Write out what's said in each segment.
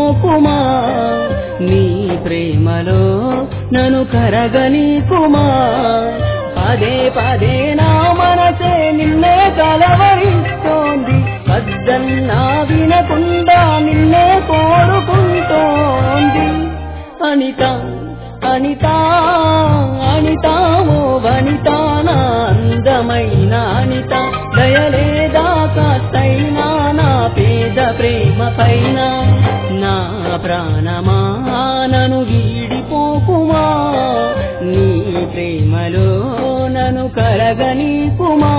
వీడిపోకుమా నీ ప్రేమలో నన్ను కరగనీకుమా పదే పదే నా మనసే నిన్నే కలవరిస్తోంది వద్దన్నా వినకుండా నిన్నే కోరుకుంటోంది అనిత అనిత అనిత ఓ వనిత నా అందమైన అనిత దయలేదా కాస్తైనా నా పేద ప్రేమ పైన నా ప్రాణమా నను వీడిపోకుమా నీ ప్రేమలో నన్ను కరగనీకుమా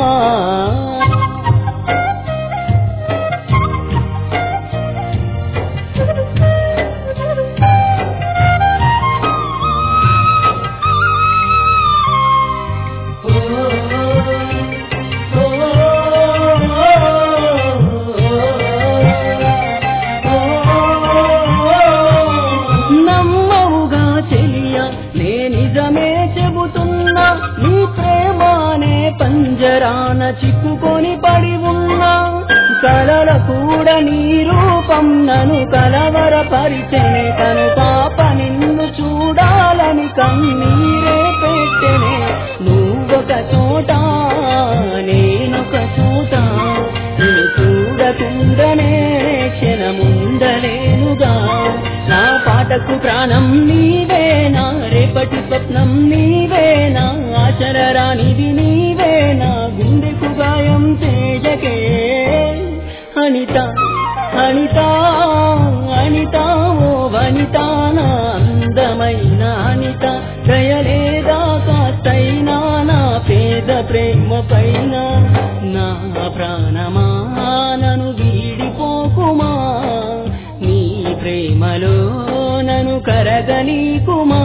నమ్మవుగా చెలియ నే నిజమే చెబుతున్నా నీ ప్రేమానే పంజరాన చిక్కుకొని పడి ఉన్నా కలల కూడా నీ రూపం నను కలవరపరిచెనే కను పాప నిన్ను చూడాలని కన్నీరే పెట్టెనే నువ్వొక చోట నేనొక చోట నిన్ను చూడకుండానే క్షణముండలేనుగా నా పాటకు ప్రాణం నీవేనా రేపటి స్వప్నం నీవేనా ఆచర రానిది నీవేనా గుండెకు గాయం చేయకే అనిత అనిత అనిత ఓ వనిత నా అందమైన అనిత దయలేదా కాస్తైనా నా పేద ప్రేమ పైన నా ప్రాణమా నను వీడిపోకుమా నీ ప్రేమలో నను కరగనీకుమా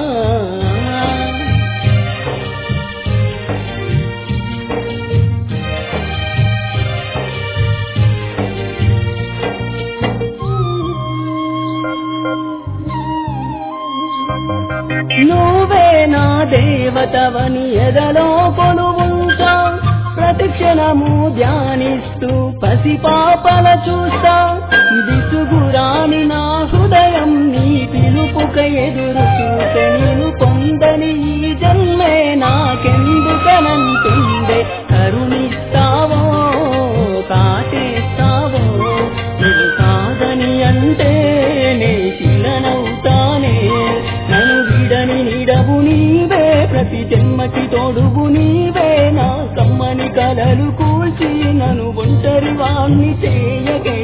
నువ్వే నా దేవతవని ఎదలో కొలువుంటా ప్రతిక్షణము ధ్యానిస్తూ పసిపాపల చూస్తా దిసుగురాని నా హృదయం నీ పిలుపుక ఎదురు చూసే నేను పొందని ఈ జన్మే నాకెందుకనంటుందే కరుణిస్తావో కాటేస్తావో నువ్వు కాదని అంటే నే శిలనవుతానే నన్ను విడని నిడవు నీవే ప్రతి జన్మకి తోడుగు నీవే నా కమ్మని కలలు కూల్చి నన్ను ఒంటరి వాణ్ణి చేయగే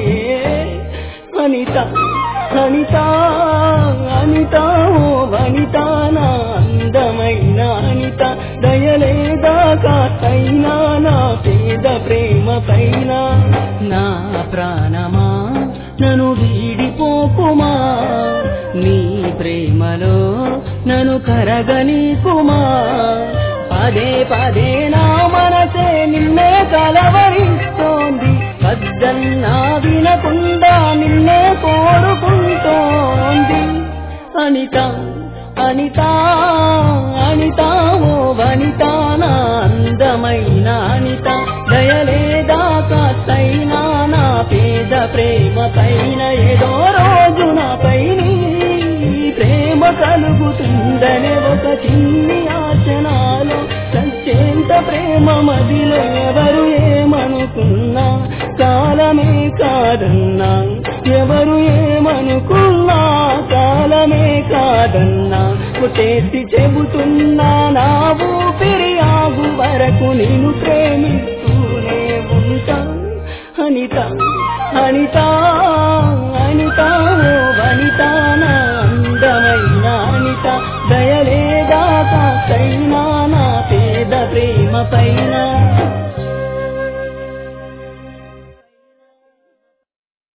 అనిత అనిత అనిత ఓ వనిత నా అందమైన అనిత దయలేదా కాస్తైనా నా పేద ప్రేమ పైన నా ప్రాణమా నన్ను వీడిపోకుమా నీ ప్రేమలో నన్ను కరగనీకుమా పదే పదే నా మనసే నిన్నే కలవరిస్తోంది వద్దన్నా వినకుండా నిన్నే కోరుకుంటోంది అనిత అనిత అనిత ఓ వనిత నా అందమైన అనిత దయలేదా కాస్తైనా నా పేద ప్రేమ పైన ఏదో రోజు నాపై నీ ప్రేమ కలుగుతుందనే ఒక చిన్ని ఆచనాలో సత్యంత ప్రేమ మదిలో ఎవరు ఏమనుకున్నా కాలమే కాదన్నా ఎవరు ఏమనుకున్నా కాలమే కాదన్నా చేసి చెబుతున్నా నా ఊపిరి ఆగు వరకు నేను ప్రేమిస్తూనే ఉంటా అనిత అనిత అనిత ఓ వనిత నా అందమైన అనిత దయలేదా కాస్తైనా నా పేద ప్రేమ పైన